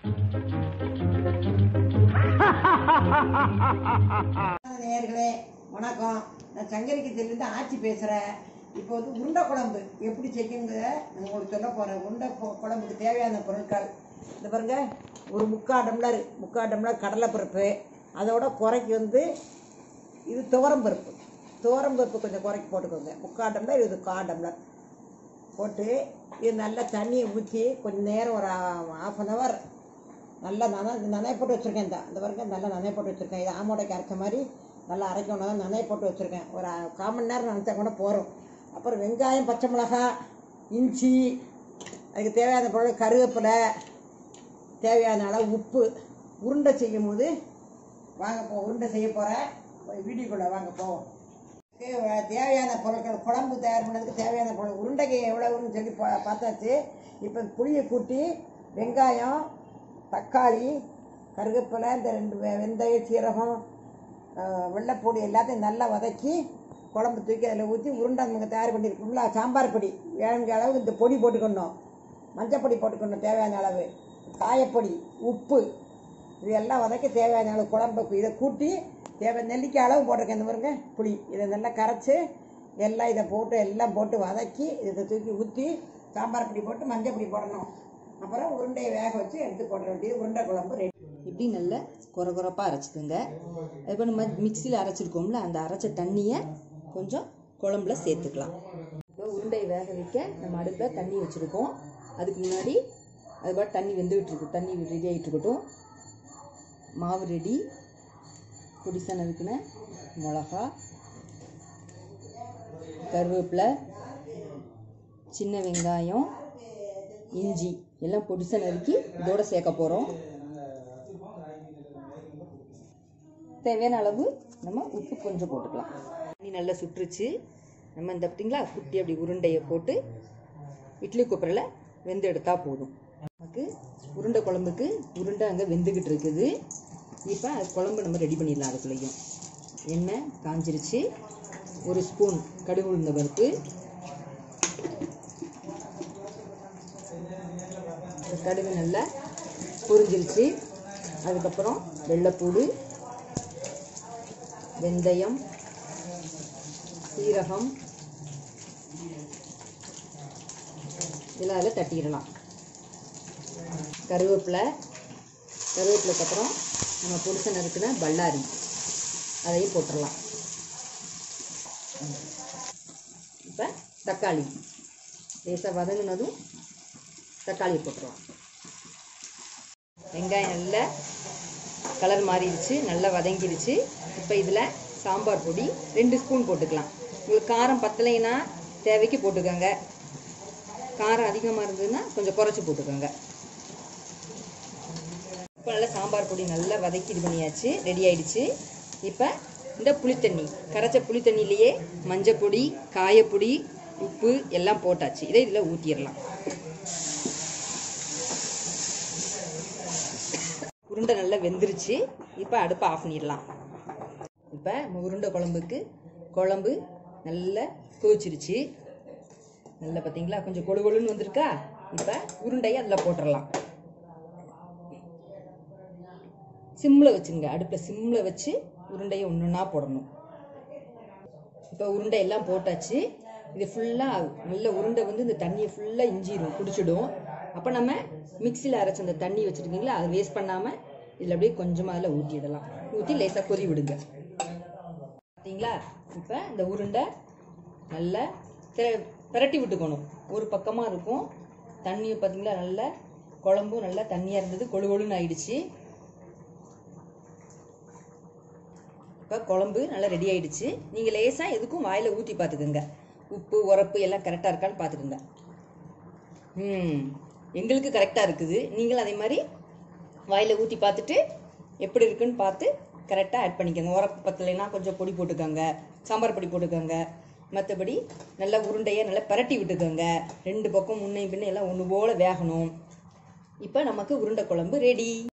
நேயர்களே வணக்கம் நான் சங்கரிக்கத்திலிருந்து ஆட்சி பேசுகிறேன் இப்போ வந்து உருண்டை குழம்பு எப்படி செய்யுங்கிறத நான் உங்களுக்கு சொல்ல போகிறேன் உருண்டை பொ- குழம்புக்கு தேவையான பொருட்கள் இந்த பாருங்க ஒரு முக்கால் டம்ளர் முக்கால் டம்ளர் கடலைப்பருப்பு அதோட குறைக்கு வந்து இது துவரம் பருப்பு துவரம் பருப்பு கொஞ்சம் குறைக்கு போட்டுக்கோங்க முக்கால் டம்ளர் இது கால் டம்ளர் போட்டு இது நல்லா தண்ணியை ஊற்றி கொஞ்சம் நேரம் ஒரு ஆஃப் அன் ஹவர் நல்லா நனை நனைய போட்டு வச்சுருக்கேன் இந்த இந்த பாருங்க நல்லா நனைய போட்டு வச்சுருக்கேன் இது ஆமோடைக்கு அரைச்ச மாதிரி நல்லா அரைக்கணும் தான் நனைய போட்டு வச்சுருக்கேன் ஒரு அ- கால் மணி நேரம் நினச்சா கூட போகிறோம் அப்புறம் வெங்காயம் பச்சை மிளகாய் இஞ்சி அதுக்கு தேவையான பொருள் கருவேப்பிலை தேவையான அளவு உப்பு உருண்டை செய்யும் போது வாங்க போ உருண்டை செய்ய போகிறேன் வீடியோக்குள்ளே வாங்க போவோம் இதுக்கு தேவையான பொருட்கள் குழம்பு தயார் பண்ணதுக்கு தேவையான பொருள் உருண்டைக்கு எவ்வளவுன்னு சொல்லி பா பார்த்தாச்சு இப்போ புளியை கூட்டி வெங்காயம் தக்காளி கருவேப்பிலை இந்த ரெண்டு வெ- வெந்தயம் சீரகம் அஹ், வெள்ளைப்பூடி எல்லாத்தையும் நல்லா வதக்கி குழம்பு தூக்கி அதில் ஊற்றி உருண்டை நமக்கு தயார் பண்ணிருக்கு ஃபுல்லாக சாம்பார் பொடி வேணுங்கிற அளவு இந்த பொடி போட்டுக்கணும் மஞ்சப்பொடி போட்டுக்கணும் தேவையான அளவு காயப்பொடி உப்பு இது எல்லாம் வதக்கி தேவையான அளவு குழம்புக்கு இதை கூட்டி தேவை நெல்லிக்காய் அளவு போட்டிருக்கேன் இந்த பாருங்க புளி இதை நல்லா கரைச்சி எல்லாம் இதை போட்டு எல்லாம் போட்டு வதக்கி இதை தூக்கி ஊற்றி சாம்பார் பொடி போட்டு மஞ்சள் பொடி போடணும் அப்புறம் உருண்டையை வேக வச்சு எடுத்து போட வேண்டியது உருண்டை குழம்பு ரெடி இப்படி நல்லா குறை குறைப்பாக அரைச்சிக்கோங்க அதுக்கு நம்ம மிக்சியில் அரைச்சிருக்கோம்ல அந்த அரைச்ச தண்ணியை கொஞ்சம் குழம்புல சேர்த்துக்கலாம் இப்போ உருண்டையை வேக வைக்க நம்ம அடுப்பில் தண்ணி வச்சுருக்கோம் அதுக்கு முன்னாடி அது பாட்டு தண்ணி வெந்துகிட்டு இருக்கு தண்ணி ரெடி ஆகிட்டு இருக்கட்டும் மாவு ரெடி குடிசை நறுக்கின மிளகா கருவேப்பிலை சின்ன வெங்காயம் இஞ்சி எல்லாம் பொடிசை நறுக்கி இதோட சேர்க்க போகிறோம் தேவையான அளவு நம்ம உப்பு கொஞ்சம் போட்டுக்கலாம் தண்ணி நல்லா சுற்றுச்சு நம்ம இந்த பார்த்தீங்களா குட்டி அப்படி உருண்டையை போட்டு இட்லி குப்பரில் வெந்து எடுத்தால் போதும் நமக்கு உருண்டை குழம்புக்கு உருண்டை அங்கே வெந்துக்கிட்டு இருக்குது இப்போ அது குழம்பு நம்ம ரெடி பண்ணிடலாம் அதுக்குள்ளேயும் எண்ணெய் காஞ்சிருச்சு ஒரு ஸ்பூன் கடுகு உளுந்த பருப்பு இந்த கடுகு நல்லா பொரிஞ்சிருச்சு அதுக்கப்புறம் வெள்ளைப்பூடு வெந்தயம் சீரகம் இதெல்லாம் அதில் தட்டிடலாம் கருவேப்பிலை கருவேப்பிலைக்கு அப்புறம் நம்ம புருஷன் இருக்குன்னா பல்லாரி அதையும் போட்டுடலாம் இப்போ தக்காளி லேசாக வதங்கினதும் தக்காளியை போட்டுருவோம் வெங்காயம் நல்லா கலர் மாறிடுச்சு நல்லா வதங்கிடுச்சு இப்போ இதில் சாம்பார் பொடி ரெண்டு ஸ்பூன் போட்டுக்கலாம் உங்களுக்கு காரம் பத்தலைன்னா தேவைக்கு போட்டுக்கோங்க காரம் அதிகமாக இருந்ததுன்னா கொஞ்சம் குறைச்சி போட்டுக்கோங்க இப்போ நல்லா சாம்பார் பொடி நல்லா வதக்கி இது பண்ணியாச்சு ரெடி ஆயிடுச்சு இப்போ இந்த புளித்தண்ணி கரைச்ச புளித்தண்ணிலேயே மஞ்சள் பொடி காயப்பொடி உப்பு எல்லாம் போட்டாச்சு இதை இதில் ஊற்றிடலாம் உருண்டை நல்லா வெந்துருச்சு இப்போ அடுப்பை ஆஃப் பண்ணிடலாம் இப்போ நம்ம உருண்டை குழம்புக்கு குழம்பு நல்லா கொதிச்சிருச்சு நல்லா பார்த்தீங்களா கொஞ்சம் கொழு கொழுன்னு வந்திருக்கா இப்போ உருண்டையை அதில் போட்டுடலாம் சிம்மில் வச்சுருங்க அடுப்பில் சிம்மில் வச்சு உருண்டையை ஒன்று ஒன்றா போடணும் இப்போ உருண்டை எல்லாம் போட்டாச்சு இது ஃபுல்லாக நல்ல உருண்டை வந்து இந்த தண்ணியை ஃபுல்லாக இஞ்சிடும் குடிச்சிடும் அப்போ நம்ம மிக்சியில் அரைச்ச அந்த தண்ணி வச்சுருக்கீங்களா அதை வேஸ்ட் பண்ணாமல் இதில் அப்படியே கொஞ்சமாக அதில் ஊற்றிடலாம் ஊற்றி லேசாக கொதி விடுங்க பார்த்தீங்களா இப்போ இந்த உருண்டை நல்லா திர- பிரட்டி விட்டுக்கணும் ஒரு பக்கமாக இருக்கும் தண்ணியை பார்த்தீங்களா நல்லா குழம்பும் நல்லா தண்ணியாக இருந்தது கொழு கொழுன்னு ஆயிடுச்சு இப்போ குழம்பு நல்லா ரெடி ஆயிடுச்சு நீங்கள் லேசாக எதுக்கும் வாயில் ஊற்றி பார்த்துக்குங்க உப்பு உரப்பு எல்லாம் கரெக்டாக இருக்கான்னு பார்த்துக்குங்க ம் எங்களுக்கு கரெக்டாக இருக்குது நீங்களும் அதே மாதிரி வாயில் ஊற்றி பார்த்துட்டு எப்படி இருக்குன்னு பார்த்து கரெக்டாக ஆட் பண்ணிக்கோங்க உரப்பு பத்தலைன்னா கொஞ்சம் பொடி போட்டுக்கோங்க சாம்பார் பொடி போட்டுக்கோங்க மற்றபடி நல்லா உருண்டையை நல்லா பரட்டி விட்டுக்கோங்க ரெண்டு பக்கம் முன்னையும் பின்ன எல்லாம் ஒன்று போல் வேகணும் இப்போ நமக்கு உருண்டை குழம்பு ரெடி